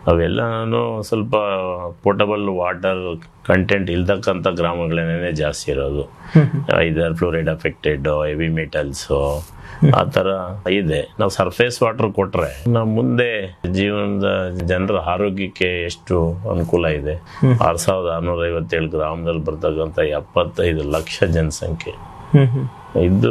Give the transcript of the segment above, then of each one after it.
ಅವೆಲ್ಲನೂ ಸ್ವಲ್ಪ portable water content ಇಲ್ದಕ್ಕಂಥ ಗ್ರಾಮಗಳೇನೇ ಜಾಸ್ತಿ ಇರೋದು either fluoride affected heavy metals ಆ ಥರ ಇದೆ ನಾವು ಸರ್ಫೇಸ್ ವಾಟರ್ ಕೊಟ್ರೆ ನಾವು ಮುಂದೆ ಜೀವನದ ಜನರ ಆರೋಗ್ಯಕ್ಕೆ ಎಷ್ಟು ಅನುಕೂಲ ಇದೆ ಆರು ಸಾವಿರದ ಆರುನೂರ ಐವತ್ತೇಳು ಗ್ರಾಮದಲ್ಲಿ ಬರ್ತಕ್ಕಂಥ ಎಪ್ಪತ್ತೈದು ಲಕ್ಷ ಜನಸಂಖ್ಯೆ ಇದು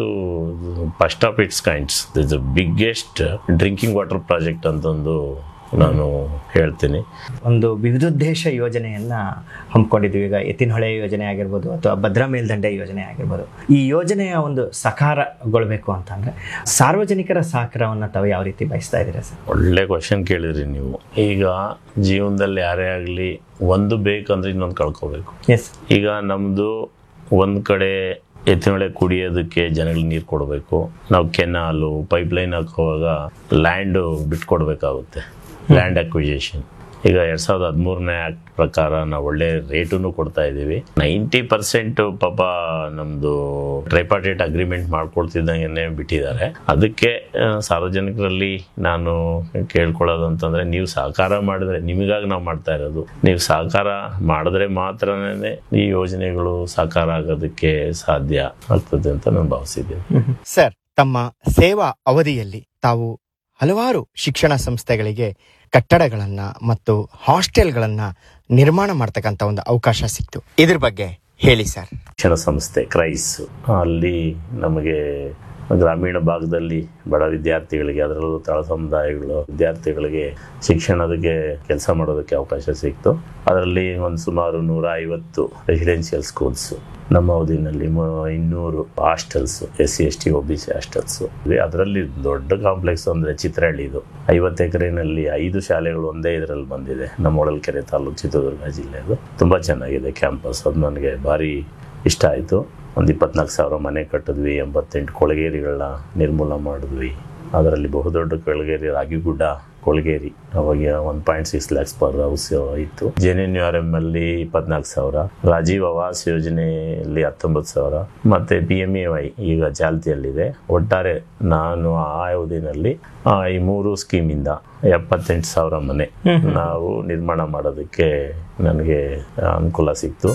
first of its kinds this biggest drinking water project ಅಂತಂದು ನಾನು ಹೇಳ್ತೀನಿ ಒಂದು ವಿವಿಧೋದ್ದೇಶ ಯೋಜನೆಯನ್ನ ಹಮ್ಮಿಕೊಂಡಿದ್ವಿ ಈಗ ಎತ್ತಿನಹೊಳೆ ಯೋಜನೆ ಆಗಿರ್ಬೋದು ಅಥವಾ ಭದ್ರಾ ಮೇಲ್ದಂಡೆ ಯೋಜನೆ ಆಗಿರ್ಬೋದು ಈ ಯೋಜನೆಯ ಒಂದು ಸಕಾರಗೊಳ್ಬೇಕು ಅಂತಂದ್ರೆ ಸಾರ್ವಜನಿಕರ ಸಹಕಾರವನ್ನು ತಾವು ಯಾವ ರೀತಿ ಬಯಸ್ತಾ ಇದ್ದೀರಾ ಸರ್ ಒಳ್ಳೆ ಕ್ವಶನ್ ಕೇಳಿದ್ರಿ ನೀವು ಈಗ ಜೀವನದಲ್ಲಿ ಯಾರೇ ಆಗಲಿ ಒಂದು ಬೇಕಂದ್ರೆ ಇನ್ನೊಂದು ಕಳ್ಕೋಬೇಕು ಎಸ್ ಈಗ ನಮ್ಮದು ಒಂದು ಕಡೆ ಎತ್ತಿನೊಳೆ ಕುಡಿಯೋದಕ್ಕೆ ಜನಗಳಿಗೆ ನೀರು ಕೊಡಬೇಕು ನಾವು ಕೆನಾಲು ಪೈಪ್ಲೈನ್ ಹಾಕುವಾಗ ಲ್ಯಾಂಡು ಬಿಟ್ಕೊಡ್ಬೇಕಾಗುತ್ತೆ ಲ್ಯಾಂಡ್ ಅಕ್ವಿಜೇಷನ್ ಈಗ ಎರಡ್ ಸಾವಿರದ ಹದಿಮೂರನೇ ಆಕ್ಟ್ ಪ್ರಕಾರ ನಾವು ಒಳ್ಳೆ ರೇಟನ್ನು ಕೊಡ್ತಾ ಇದ್ದೀವಿ ನೈಂಟಿ ಪರ್ಸೆಂಟ್ ಪಾಪ ನಮ್ದು ಟ್ರೈಪಾರ್ಟೇಟ್ ಅಗ್ರಿಮೆಂಟ್ ಮಾಡ್ಕೊಳ್ತಿದ್ದಂಗೆ ಬಿಟ್ಟಿದ್ದಾರೆ ಅದಕ್ಕೆ ಆ, ಸಾರ್ವಜನಿಕರಲ್ಲಿ ನಾನು ಕೇಳ್ಕೊಳ್ಳೋದು ಅಂತಂದ್ರೆ ನೀವು ಸಹಕಾರ ಮಾಡಿದ್ರೆ ನಿಮಗಾಗಿ ನಾವು ಮಾಡ್ತಾ ಇರೋದು ನೀವು ಸಹಕಾರ ಮಾಡಿದ್ರೆ ಮಾತ್ರನೇ ಈ ಯೋಜನೆಗಳು ಸಾಕಾರ ಆಗೋದಕ್ಕೆ ಸಾಧ್ಯ ಆಗ್ತದೆ ಅಂತ ನಾನು ಭಾವಿಸಿದ್ದೀನಿ ಸರ್ ತಮ್ಮ ಸೇವಾ ಅವಧಿಯಲ್ಲಿ ತಾವು ಹಲವಾರು ಶಿಕ್ಷಣ ಸಂಸ್ಥೆಗಳಿಗೆ ಕಟ್ಟಡಗಳನ್ನ ಮತ್ತು ಹಾಸ್ಟೆಲ್ಗಳನ್ನ ನಿರ್ಮಾಣ ಮಾಡ್ತಕ್ಕಂಥ ಒಂದು ಅವಕಾಶ ಸಿಕ್ತು ಇದ್ರ ಬಗ್ಗೆ ಹೇಳಿ ಸರ್ ಶಿಕ್ಷಣ ಸಂಸ್ಥೆ ಕ್ರೈಸ್ ಅಲ್ಲಿ ನಮಗೆ ಗ್ರಾಮೀಣ ಭಾಗದಲ್ಲಿ ಬಡ ವಿದ್ಯಾರ್ಥಿಗಳಿಗೆ ಅದರಲ್ಲೂ ತಳ ಸಮುದಾಯಗಳು ವಿದ್ಯಾರ್ಥಿಗಳಿಗೆ ಶಿಕ್ಷಣದಕ್ಕೆ ಕೆಲಸ ಮಾಡೋದಕ್ಕೆ ಅವಕಾಶ ಸಿಕ್ತು ಅದರಲ್ಲಿ ಒಂದು ಸುಮಾರು ನೂರ ಐವತ್ತು ರೆಸಿಡೆನ್ಷಿಯಲ್ ಸ್ಕೂಲ್ಸ್ ನಮ್ಮ ಅವಧಿನಲ್ಲಿ ಮ- ಇನ್ನೂರು hostels S C S T O B C hostels ಅದರಲ್ಲಿ ದೊಡ್ಡ ಕಾಂಪ್ಲೆಕ್ಸ್ ಅಂದರೆ ಚಿತ್ರಹಳ್ಳಿದು ಐವತ್ತು ಎಕರೆನಲ್ಲಿ ಐದು ಶಾಲೆಗಳು ಒಂದೇ ಇದರಲ್ಲಿ ಬಂದಿದೆ ನಮ್ಮ ಹೊಳಲ್ಕೆರೆ ತಾಲೂಕು ಚಿತ್ರದುರ್ಗ ಜಿಲ್ಲೆದು ತುಂಬ ಚೆನ್ನಾಗಿದೆ ಕ್ಯಾಂಪಸ್ ಅದು ನನಗೆ ಭಾರಿ ಇಷ್ಟ ಆಯಿತು ಒಂದು ಇಪ್ಪತ್ನಾಲ್ಕು ಸಾವಿರ ಮನೆ ಕಟ್ಟಿದ್ವಿ ಎಂಬತ್ತೆಂಟು ಕೊಳಗೇರಿಗಳನ್ನ ನಿರ್ಮೂಲ ಮಾಡಿದ್ವಿ ಅದರಲ್ಲಿ ಬಹುದೊಡ್ಡ ಕೊಳಗೇರಿ ರಾಗಿಗುಡ್ಡ ಕೊಳಗೇರಿ ಅವಾಗ one point six lakhs per house ಇತ್ತು J N U R M ಅಲ್ಲಿ ಇಪ್ಪತ್ನಾಲ್ಕು ಸಾವಿರ ರಾಜೀವ್ ಆವಾಸ್ ಯೋಜನೆಯಲ್ಲಿ ಹತ್ತೊಂಬತ್ತು ಸಾವಿರ ಮತ್ತೆ ಪಿ ಎಮ್ ಎ ವೈ ಈಗ ಚಾಲ್ತಿಯಲ್ಲಿದೆ ಒಟ್ಟಾರೆ ನಾನು ಆ ಅವಧಿನಲ್ಲಿ ಆ, ಈ ಮೂರು ಸ್ಕೀಮಿಂದ ಎಪ್ಪತ್ತೆಂಟು ಸಾವಿರ ಮನೆ ನಾವು ನಿರ್ಮಾಣ ಮಾಡೋದಕ್ಕೆ ನನಗೆ ಅನುಕೂಲ ಸಿಕ್ತು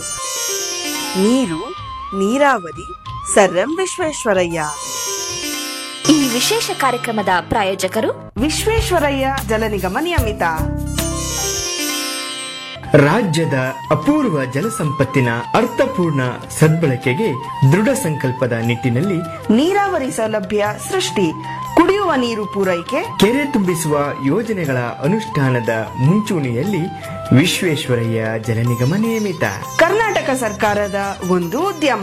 ನೀರು ನೀರಾವರಿ ಸರ್ ಎಂ ವಿಶ್ವೇಶ್ವರಯ್ಯ ಈ ವಿಶೇಷ ಕಾರ್ಯಕ್ರಮದ ಪ್ರಾಯೋಜಕರು ವಿಶ್ವೇಶ್ವರಯ್ಯ ಜಲ ನಿಗಮ ನಿಯಮಿತ ರಾಜ್ಯದ ಅಪೂರ್ವ ಜಲಸಂಪತ್ತಿನ ಅರ್ಥಪೂರ್ಣ ಸದ್ಬಳಕೆಗೆ ದೃಢ ಸಂಕಲ್ಪದ ನಿಟ್ಟಿನಲ್ಲಿ ನೀರಾವರಿ ಸೌಲಭ್ಯ ಸೃಷ್ಟಿ ಕುಡಿಯುವ ನೀರು ಪೂರೈಕೆ ಕೆರೆ ತುಂಬಿಸುವ ಯೋಜನೆಗಳ ಅನುಷ್ಠಾನದ ಮುಂಚೂಣಿಯಲ್ಲಿ ವಿಶ್ವೇಶ್ವರಯ್ಯ ಜಲ ನಿಗಮ ನೇಮಿತ ಕರ್ನಾಟಕ ಸರ್ಕಾರದ ಒಂದು ಉದ್ಯಮ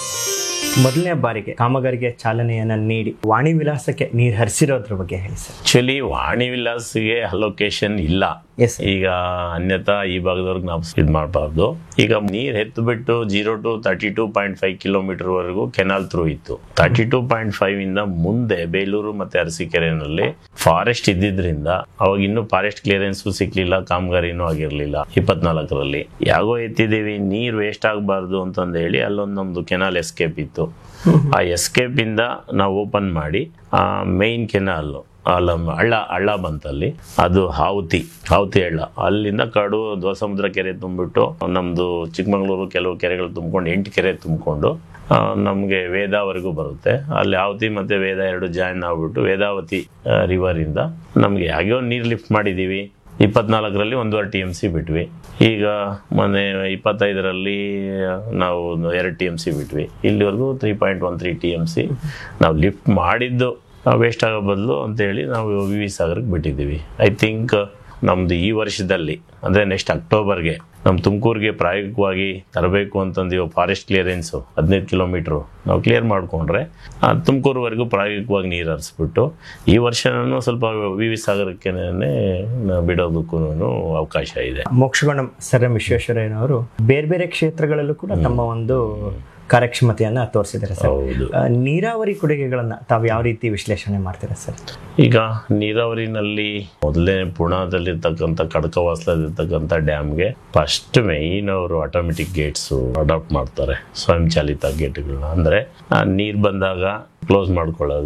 ಮೊದಲನೇ ಬಾರಿಗೆ ಕಾಮಗಾರಿಗೆ ಚಾಲನೆಯನ್ನ ನೀಡಿ ವಾಣಿ ವಿಲಾಸಕ್ಕೆ ನೀರು ಹರಿಸಿರೋದ್ರ ಬಗ್ಗೆ ಹೇಳಿ ಸರ್ ಆಕ್ಚುಲಿ ವಾಣಿ ವಿಲಾಸ್ಗೆ ಅಲೋಕೇಶನ್ ಇಲ್ಲ Yes, sir. ಈಗ ಅನ್ಯತಾ ಈ ಭಾಗದವ್ರಿಗೆ ನಾವು ಇದು ಮಾಡಬಾರ್ದು ಈಗ ನೀರ್ ಎತ್ತು ಬಿಟ್ಟು zero to thirty two point five kilometre ವರೆಗೂ ಕೆನಾಲ್ ಥ್ರೂ ಇತ್ತು ತರ್ಟಿ ಟೂ ಪಾಯಿಂಟ್ ಫೈವ್ ಇಂದ ಮುಂದೆ ಬೇಲೂರು ಮತ್ತೆ ಅರಸೀಕೆರೆನಲ್ಲಿ ಫಾರೆಸ್ಟ್ ಇದ್ದಿದ್ರಿಂದ ಅವಾಗ ಇನ್ನೂ ಫಾರೆಸ್ಟ್ ಕ್ಲಿಯರೆನ್ಸ್ ಸಿಕ್ಲಿಲ್ಲ ಕಾಮಗಾರಿನೂ ಆಗಿರ್ಲಿಲ್ಲ ಇಪ್ಪತ್ನಾಲ್ಕರಲ್ಲಿ ಯಾಗೋ ಎತ್ತಿದೀವಿ ನೀರ್ ವೇಸ್ಟ್ ಆಗಬಾರ್ದು ಅಂತಂದು ಹೇಳಿ ಅಲ್ಲೊಂದು ನಮ್ದು ಕೆನಾಲ್ ಎಸ್ಕೇಪ್ ಇತ್ತು ಆ ಎಸ್ಕೇಪ್ ಇಂದ ನಾವು ಓಪನ್ ಮಾಡಿ ಆ ಮೇನ್ ಕೆನಾಲ್ ಅಲ್ಲ ಹಳ್ಳ ಹಳ್ಳ ಬಂತಲ್ಲಿ ಅದು ಹಾವತಿ ಹಾವತಿ ಹಳ್ಳ ಅಲ್ಲಿಂದ ಕಡು ದ್ವಸಮುದ್ರ ಕೆರೆ ತುಂಬಿಟ್ಟು ನಮ್ಮದು ಚಿಕ್ಕಮಗಳೂರು ಕೆಲವು ಕೆರೆಗಳು ತುಂಬಿಕೊಂಡು ಎಂಟು ಕೆರೆ ತುಂಬಿಕೊಂಡು ನಮಗೆ ವೇದಾವರೆಗೂ ಬರುತ್ತೆ ಅಲ್ಲಿ ಆವತಿ ಮತ್ತು ವೇದ ಎರಡು ಜಾಯಿನ್ ಆಗ್ಬಿಟ್ಟು ವೇದಾವತಿ ರಿವರಿಂದ ನಮಗೆ ಹೇಗೋ ನೀರು ಲಿಫ್ಟ್ ಮಾಡಿದ್ದೀವಿ ಇಪ್ಪತ್ನಾಲ್ಕರಲ್ಲಿ ಒಂದೂವರೆ ಟಿ ಎಮ್ ಸಿ ಬಿಟ್ವಿ ಈಗ ಮೊನ್ನೆ ಇಪ್ಪತ್ತೈದರಲ್ಲಿ ನಾವು ಒಂದು ಎರಡು ಟಿ ಎಮ್ ಸಿ ಬಿಟ್ವಿ ಇಲ್ಲಿವರೆಗೂ three point one three T M C ನಾವು ಲಿಫ್ಟ್ ಮಾಡಿದ್ದು ವೇಸ್ಟ್ ಆಗೋ ಬದಲು ಅಂತೇಳಿ ನಾವು ವಿ ವಿ ಸಾಗರಕ್ಕೆ ಬಿಟ್ಟಿದ್ದೀವಿ ಐ ಥಿಂಕ್ ನಮ್ಮದು ಈ ವರ್ಷದಲ್ಲಿ ಅಂದರೆ ನೆಕ್ಸ್ಟ್ ಅಕ್ಟೋಬರ್ಗೆ ನಮ್ಮ ತುಮಕೂರಿಗೆ ಪ್ರಾಯೋಗಿಕವಾಗಿ ತರಬೇಕು ಅಂತಂದು ಫಾರೆಸ್ಟ್ ಕ್ಲಿಯರೆನ್ಸು ಹದಿನೈದು ಕಿಲೋಮೀಟ್ರು ನಾವು ಕ್ಲಿಯರ್ ಮಾಡಿಕೊಂಡ್ರೆ ತುಮಕೂರುವರೆಗೂ ಪ್ರಾಯೋಗಿಕವಾಗಿ ನೀರು ಹರಿಸ್ಬಿಟ್ಟು ಈ ವರ್ಷನೂ ಸ್ವಲ್ಪ ವಿ ವಿ ಸಾಗರಕ್ಕೆ ಬಿಡೋದಕ್ಕೂ ಅವಕಾಶ ಇದೆ ಮೋಕ್ಷಗುಣ ಸರ್ ಎಂ ವಿಶ್ವೇಶ್ವರಯ್ಯನವರು ಬೇರೆ ಬೇರೆ ಕ್ಷೇತ್ರಗಳಲ್ಲೂ ಕೂಡ ತಮ್ಮ ಒಂದು ಕಾರ್ಯಕ್ಷಮತೆಯನ್ನ ತೋರಿಸಿದ್ದಾರೆ ಸರ್ ಹೌದು ಆ, ನೀರಾವರಿ ಕೊಡುಗೆಗಳನ್ನ ತಾವು ಯಾವ ರೀತಿ ವಿಶ್ಲೇಷಣೆ ಮಾಡ್ತೀರಾ ಸರ್ ಈಗ ನೀರಾವರಿನಲ್ಲಿ ಮೊದಲನೇ ಪುಣಾದಲ್ಲಿರ್ತಕ್ಕಂಥ ಕಡಕವಾಸ್ಲದಲ್ಲಿರ್ತಕ್ಕಂಥ ಡ್ಯಾಮ್ಗೆ ಫಸ್ಟ್ ಮೇಯ್ನ್ ಅವರು ಆಟೋಮೆಟಿಕ್ ಗೇಟ್ಸು ಅಡಾಪ್ಟ್ ಮಾಡ್ತಾರೆ ಸ್ವಯಂ ಚಾಲಿತ ಗೇಟ್ಗಳನ್ನ ಅಂದರೆ ನೀರು ಬಂದಾಗ ಕ್ಲೋಸ್ ಮಾಡ್ಕೊಳ್ಳೋದು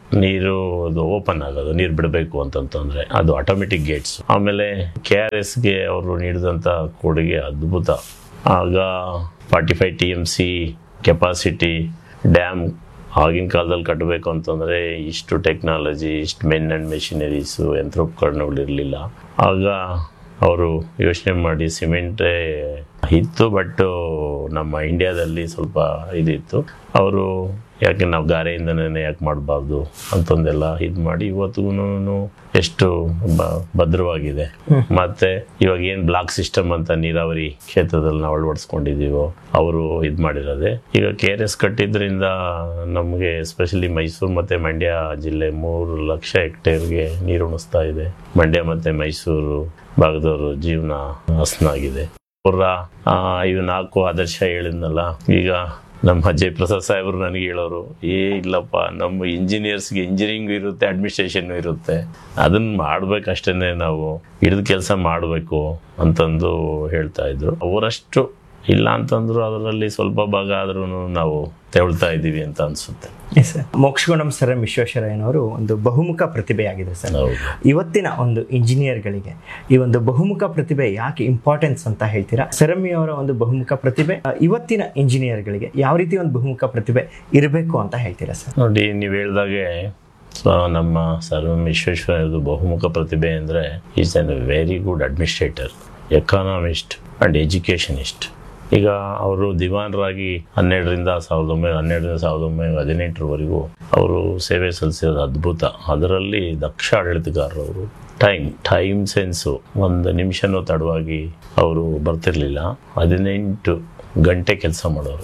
ನೀರು ಅದು ಓಪನ್ ಆಗೋದು ನೀರು ಬಿಡಬೇಕು ಅಂತಂತಂದ್ರೆ ಅದು ಆಟೋಮೆಟಿಕ್ ಗೇಟ್ಸ್ ಆಮೇಲೆ ಕೆ ಆರ್ ಎಸ್ಗೆ ಅವರು ನೀಡಿದಂಥ ಕೊಡುಗೆ ಅದ್ಭುತ ಆಗ forty five T M C capacity dam ಆಗಿನ ಕಾಲದಲ್ಲಿ ಕಟ್ಟಬೇಕು ಅಂತಂದರೆ ಇಷ್ಟು ಟೆಕ್ನಾಲಜಿ ಇಷ್ಟು ಮೆನ್ ಆ್ಯಂಡ್ ಮೆಷಿನರೀಸು ಯಂತ್ರೋಪಕರಣಗಳಿರಲಿಲ್ಲ ಆಗ ಅವರು ಯೋಚನೆ ಮಾಡಿ ಸಿಮೆಂಟೇ ಇತ್ತು ಬಟ್ ನಮ್ಮ ಇಂಡಿಯಾದಲ್ಲಿ ಸ್ವಲ್ಪ ಇದಿತ್ತು ಅವರು ಯಾಕೆ ನಾವು ಗಾರೆಯಿಂದನೇ ಯಾಕೆ ಮಾಡಬಾರ್ದು ಅಂತಂದೆಲ್ಲ ಇದು ಮಾಡಿ ಇವತ್ತಿಗೂ ಎಷ್ಟು ಬ- ಭದ್ರವಾಗಿದೆ ಮತ್ತೆ ಇವಾಗ ಏನು ಬ್ಲಾಕ್ ಸಿಸ್ಟಮ್ ಅಂತ ನೀರಾವರಿ ಕ್ಷೇತ್ರದಲ್ಲಿ ನಾವು ಅಳವಡಿಸ್ಕೊಂಡಿದ್ದೀವೋ ಅವರು ಇದು ಮಾಡಿರೋದೆ ಈಗ ಕೆ ಆರ್ ಎಸ್ ಕಟ್ಟಿದ್ರಿಂದ ನಮಗೆ ಎಸ್ಪೆಷಲಿ ಮೈಸೂರು ಮತ್ತು ಮಂಡ್ಯ ಜಿಲ್ಲೆ ಮೂರು ಲಕ್ಷ ಹೆಕ್ಟೇರ್ಗೆ ನೀರು ಉಣಿಸ್ತಾ ಇದೆ ಮಂಡ್ಯ ಮತ್ತು ಮೈಸೂರು ಭಾಗದವರು ಜೀವನ ಹಸನಾಗಿದೆ ಅವರ ಇವು ನಾಲ್ಕು ಆದರ್ಶ ಹೇಳಿದ್ನಲ್ಲ ಈಗ ನಮ್ಮ ಜಯಪ್ರಸಾದ್ ಸಾಹೇಬರು ನನಗೆ ಹೇಳೋರು ಏ ಇಲ್ಲಪ್ಪ ನಮ್ಮ ಇಂಜಿನಿಯರ್ಸ್ಗೆ ಇಂಜಿನಿಯರಿಂಗ್ ಇರುತ್ತೆ ಅಡ್ಮಿನಿಸ್ಟ್ರೇಷನ್ ಇರುತ್ತೆ ಅದನ್ನ ಮಾಡ್ಬೇಕಷ್ಟೇ ನಾವು ಹಿಡಿದು ಕೆಲಸ ಮಾಡಬೇಕು ಅಂತಂದು ಹೇಳ್ತಾ ಇದ್ರು ಅವರಷ್ಟು ಇಲ್ಲ ಅಂತಂದ್ರು ಅದರಲ್ಲಿ ಸ್ವಲ್ಪ ಭಾಗ ಆದ್ರೂ ನಾವು ತೆವಳ್ತಾ ಇದ್ದೀವಿ ಅಂತ ಅನ್ಸುತ್ತೆ yes sir Mokshagundam sir M ವಿಶ್ವೇಶ್ವರಯ್ಯನವರು ಒಂದು ಬಹುಮುಖ ಪ್ರತಿಭೆಯಾಗಿದೆ ಸರ್ ಹೌದು ಇವತ್ತಿನ ಒಂದು ಇಂಜಿನಿಯರ್ಗಳಿಗೆ ಈ ಒಂದು ಬಹುಮುಖ ಪ್ರತಿಭೆ ಯಾಕೆ ಇಂಪಾರ್ಟೆನ್ಸ್ ಅಂತ ಹೇಳ್ತೀರಾ ಸರಮಿ ಅವರ ಒಂದು ಬಹುಮುಖ ಪ್ರತಿಭೆ ಆ, ಇವತ್ತಿನ ಇಂಜಿನಿಯರ್ಗಳಿಗೆ ಯಾವ ರೀತಿ ಒಂದು ಬಹುಮುಖ ಪ್ರತಿಭೆ ಇರಬೇಕು ಅಂತ ಹೇಳ್ತೀರಾ ಸರ್ ನೋಡಿ ನೀವು ಹೇಳ್ದಾಗೆ ಸೊ ನಮ್ಮ ಸರ್ ಎಂ ವಿಶ್ವೇಶ್ವರಯ್ಯದು ಬಹುಮುಖ ಪ್ರತಿಭೆ ಅಂದರೆ is an very good administrator economist and educationist ಈಗ ಅವರು ದಿವಾನರಾಗಿ ಹನ್ನೆರಡರಿಂದ ಸಾವಿರದ ಒಂಬೈನೂರ ಹನ್ನೆರಡರಿಂದ ಸಾವಿರದ ಒಂಬೈನೂರ ಹದಿನೆಂಟರವರೆಗೂ ಅವರು ಸೇವೆ ಸಲ್ಲಿಸಿರೋದು ಅದ್ಭುತ ಅದರಲ್ಲಿ ದಕ್ಷ ಆಡಳಿತಗಾರರು ಅವರು ಟೈಮ್ ಟೈಮ್ ಸೆನ್ಸು ಒಂದು ನಿಮಿಷನೂ ತಡವಾಗಿ ಅವರು ಬರ್ತಿರ್ಲಿಲ್ಲ ಹದಿನೆಂಟು ಗಂಟೆ ಕೆಲಸ ಮಾಡೋರು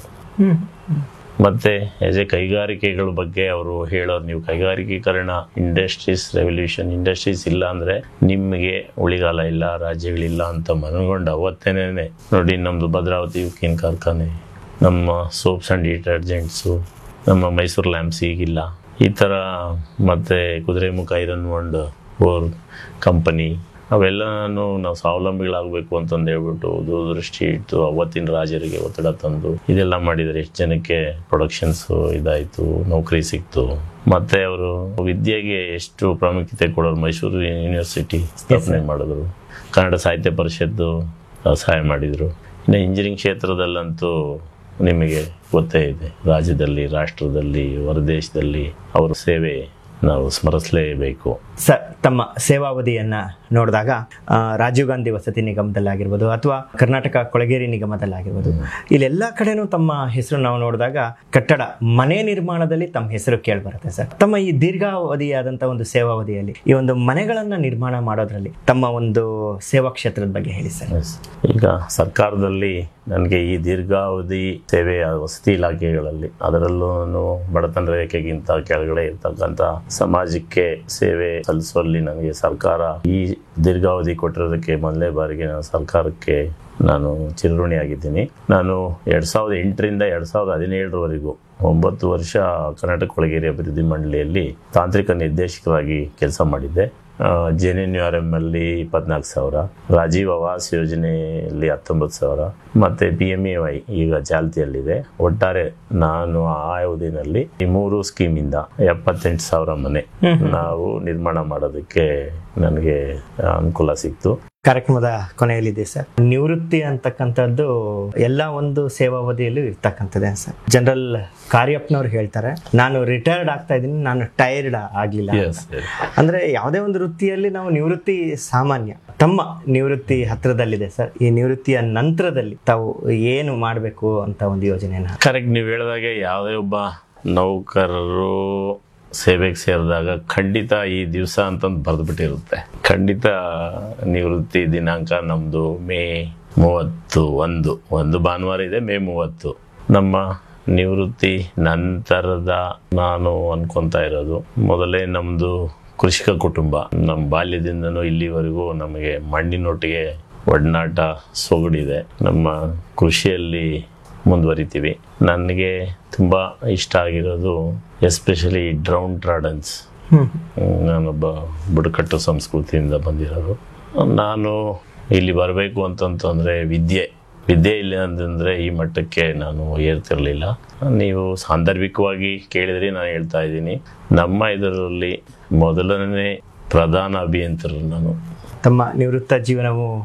ಮತ್ತೆ ಆಸ್ ಎ ಕೈಗಾರಿಕೆಗಳ ಬಗ್ಗೆ ಅವರು ಹೇಳೋರು ನೀವು ಕೈಗಾರಿಕೀಕರಣ ಇಂಡಸ್ಟ್ರೀಸ್ ರೆವಲ್ಯೂಷನ್ ಇಂಡಸ್ಟ್ರೀಸ್ ಇಲ್ಲ ಅಂದ್ರೆ ನಿಮಗೆ ಉಳಿಗಾಲ ಇಲ್ಲ ರಾಜ್ಯಗಳಿಲ್ಲ ಅಂತ ಮನಗೊಂಡು ಅವತ್ತೇನೆ ನೋಡಿ ನಮ್ದು ಭದ್ರಾವತಿ ಉಕ್ಕಿನ ಕಾರ್ಖಾನೆ ನಮ್ಮ ಸೋಪ್ಸ್ ಆ್ಯಂಡ್ ಡಿಟರ್ಜೆಂಟ್ಸು ನಮ್ಮ ಮೈಸೂರು ಲ್ಯಾಂಪ್ಸ್ ಈಗಿಲ್ಲ ಈ ಥರ ಮತ್ತೆ ಕುದುರೆಮುಖ ಐರನ್ ಒಂದು ಬೋರ್ ಕಂಪನಿ ಅವೆಲ್ಲನೂ ನಾವು ಸ್ವಾವಲಂಬಿಗಳಾಗಬೇಕು ಅಂತಂದು ಹೇಳ್ಬಿಟ್ಟು ದೂರದೃಷ್ಟಿ ಇಟ್ಟು ಅವತ್ತಿನ ರಾಜರಿಗೆ ಒತ್ತಡ ತಂದು ಇದೆಲ್ಲ ಮಾಡಿದರೆ ಎಷ್ಟು ಜನಕ್ಕೆ ಪ್ರೊಡಕ್ಷನ್ಸ್ ಇದಾಯಿತು ನೌಕರಿ ಸಿಕ್ತು ಮತ್ತೆ ಅವರು ವಿದ್ಯೆಗೆ ಎಷ್ಟು ಪ್ರಾಮುಖ್ಯತೆ ಕೊಡೋರು ಮೈಸೂರು ಯೂನಿವರ್ಸಿಟಿ ಸ್ಥಾಪನೆ ಮಾಡಿದ್ರು ಕನ್ನಡ ಸಾಹಿತ್ಯ ಪರಿಷತ್ತು ಸಹಾಯ ಮಾಡಿದರು ಇನ್ನು ಇಂಜಿನಿಯರಿಂಗ್ ಕ್ಷೇತ್ರದಲ್ಲಂತೂ ನಿಮಗೆ ಗೊತ್ತೇ ಇದೆ ರಾಜ್ಯದಲ್ಲಿ ರಾಷ್ಟ್ರದಲ್ಲಿ ಹೊರದೇಶದಲ್ಲಿ ಅವರ ಸೇವೆ ನಾವು ಸ್ಮರಿಸಲೇಬೇಕು ಸರ್ ತಮ್ಮ ಸೇವಾವಧಿಯನ್ನ ನೋಡಿದಾಗ ಆ, ರಾಜೀವ್ ಗಾಂಧಿ ವಸತಿ ನಿಗಮದಲ್ಲಾಗಿರ್ಬೋದು ಅಥವಾ ಕರ್ನಾಟಕ ಕೊಳಗೇರಿ ನಿಗಮದಲ್ಲಾಗಿರ್ಬೋದು ಇಲ್ಲೆಲ್ಲ ಕಡೆನೂ ತಮ್ಮ ಹೆಸರು ನಾವು ನೋಡಿದಾಗ ಕಟ್ಟಡ ಮನೆ ನಿರ್ಮಾಣದಲ್ಲಿ ತಮ್ಮ ಹೆಸರು ಕೇಳಿ ಬರುತ್ತೆ ಸರ್ ತಮ್ಮ ಈ ದೀರ್ಘಾವಧಿಯಾದಂಥ ಒಂದು ಸೇವಾವಧಿಯಲ್ಲಿ ಈ ಒಂದು ಮನೆಗಳನ್ನ ನಿರ್ಮಾಣ ಮಾಡೋದ್ರಲ್ಲಿ ತಮ್ಮ ಒಂದು ಸೇವಾ ಕ್ಷೇತ್ರದ ಬಗ್ಗೆ ಹೇಳಿ ಸರ್ ಈಗ ಸರ್ಕಾರದಲ್ಲಿ ನನಗೆ ಈ ದೀರ್ಘಾವಧಿ ಸೇವೆ ವಸತಿ ಇಲಾಖೆಗಳಲ್ಲಿ ಅದರಲ್ಲೂ ಬಡತನ ರೇಖೆಗಿಂತ ಕೆಳಗಡೆ ಇರ್ತಕ್ಕಂಥ ಸಮಾಜಕ್ಕೆ ಸೇವೆ ಸಲ್ಲಿಸುವಲ್ಲಿ ನನಗೆ ಸರ್ಕಾರ ಈ ದೀರ್ಘಾವಧಿ ಕೊಟ್ಟಿರೋದಕ್ಕೆ ಮೊದಲನೇ ಬಾರಿಗೆ ನಾನು ಸರ್ಕಾರಕ್ಕೆ ನಾನು ಚಿರಋಣಿಯಾಗಿದ್ದೀನಿ ನಾನು ಎರಡ್ ಸಾವಿರದ ಎಂಟರಿಂದ ಎರಡ್ ಸಾವಿರದ ಹದಿನೇಳರವರೆಗೂ ಒಂಬತ್ತು ವರ್ಷ ಕರ್ನಾಟಕ ಕೊಳಗೇರಿ ಅಭಿವೃದ್ಧಿ ಮಂಡಳಿಯಲ್ಲಿ ತಾಂತ್ರಿಕ ನಿರ್ದೇಶಕರಾಗಿ ಕೆಲಸ ಮಾಡಿದ್ದೆ J N U R M ಅಲ್ಲಿ ಇಪ್ಪತ್ನಾಲ್ಕು ಸಾವಿರ ರಾಜೀವ್ ಆವಾಸ್ ಯೋಜನೆಯಲ್ಲಿ ಹತ್ತೊಂಬತ್ತು ಸಾವಿರ ಮತ್ತೆ ಪಿ ಎಂ ಎ ವೈ ಈಗ ಚಾಲ್ತಿಯಲ್ಲಿದೆ ಒಟ್ಟಾರೆ ನಾನು ಆ ಅವಧಿನಲ್ಲಿ ಈ ಮೂರು ಸ್ಕೀಮಿಂದ ಎಪ್ಪತ್ತೆಂಟು ಸಾವಿರ ಮನೆ ನಾವು ನಿರ್ಮಾಣ ಮಾಡೋದಕ್ಕೆ ನನಗೆ ಅನುಕೂಲ ಸಿಕ್ತು ಕಾರ್ಯಕ್ರಮದ ಕೊನೆಯಲ್ಲಿದೆ ಸರ್ ನಿವೃತ್ತಿ ಅಂತಕ್ಕಂಥದ್ದು ಎಲ್ಲ ಒಂದು ಸೇವಾವಧಿಯಲ್ಲೂ ಇರ್ತಕ್ಕಂಥದ್ದೇ ಸರ್ ಜನರಲ್ ಕಾರ್ಯಪ್ಪನವ್ರು ಹೇಳ್ತಾರೆ ನಾನು ರಿಟೈರ್ಡ್ ಆಗ್ತಾ ಇದ್ದೀನಿ ನಾನು ಟೈರ್ಡ್ ಆಗ್ಲಿಲ್ಲ ಅಂತ. ಅಂದ್ರೆ ಯಾವುದೇ ಒಂದು ವೃತ್ತಿಯಲ್ಲಿ ನಾವು ನಿವೃತ್ತಿ ಸಾಮಾನ್ಯ ತಮ್ಮ ನಿವೃತ್ತಿ ಹತ್ರದಲ್ಲಿದೆ ಸರ್ ಈ ನಿವೃತ್ತಿಯ ನಂತರದಲ್ಲಿ ತಾವು ಏನು ಮಾಡಬೇಕು ಅಂತ ಒಂದು ಯೋಜನೆಯನ್ನ ಕರೆಕ್ಟ್ ನೀವು ಹೇಳಿದಾಗೆ ಯಾವುದೇ ಒಬ್ಬ ನೌಕರರು ಸೇವೆಗೆ ಸೇರಿದಾಗ ಖಂಡಿತ ಈ ದಿವಸ ಅಂತಂದು ಬರೆದ್ಬಿಟ್ಟಿರುತ್ತೆ ಖಂಡಿತ ನಿವೃತ್ತಿ ದಿನಾಂಕ ನಮ್ಮದು ಮೇ ಮೂವತ್ತು ಒಂದು ಒಂದು ಭಾನುವಾರ ಇದೆ ಮೇ ಮೂವತ್ತು ನಮ್ಮ ನಿವೃತ್ತಿ ನಂತರದ ನಾನು ಅನ್ಕೊಂತಾ ಇರೋದು ಮೊದಲೇ ನಮ್ಮದು ಕೃಷಿಕ ಕುಟುಂಬ ನಮ್ಮ ಬಾಲ್ಯದಿಂದನೂ ಇಲ್ಲಿವರೆಗೂ ನಮಗೆ ಮಣ್ಣಿನೊಟ್ಟಿಗೆ ಒಡನಾಟ ಸೊಗಡಿದೆ ನಮ್ಮ ಕೃಷಿಯಲ್ಲಿ ಮುಂದುವರಿತೀವಿ ನನಗೆ ತುಂಬ ಇಷ್ಟ ಆಗಿರೋದು ಎಸ್ಪೆಷಲಿ ಡ್ರೌನ್ ಟ್ರಾಡನ್ಸ್ ನಾನೊಬ್ಬ ಬುಡಕಟ್ಟು ಸಂಸ್ಕೃತಿಯಿಂದ ಬಂದಿರೋದು ನಾನು ಇಲ್ಲಿ ಬರಬೇಕು ಅಂತಂತಂದರೆ ವಿದ್ಯೆ ವಿದ್ಯೆ ಇಲ್ಲ ಅಂತಂದ್ರೆ ಈ ಮಟ್ಟಕ್ಕೆ ನಾನು ಏರ್ತಿರ್ಲಿಲ್ಲ ನೀವು ಸಾಂದರ್ಭಿಕವಾಗಿ ಕೇಳಿದ್ರೆ ನಾನು ಹೇಳ್ತಾ ಇದ್ದೀನಿ ನಮ್ಮ ಇದರಲ್ಲಿ ಮೊದಲನೇ ಪ್ರಧಾನ ಅಭಿಯಂತರು ನಾನು ತಮ್ಮ ನಿವೃತ್ತ ಜೀವನವು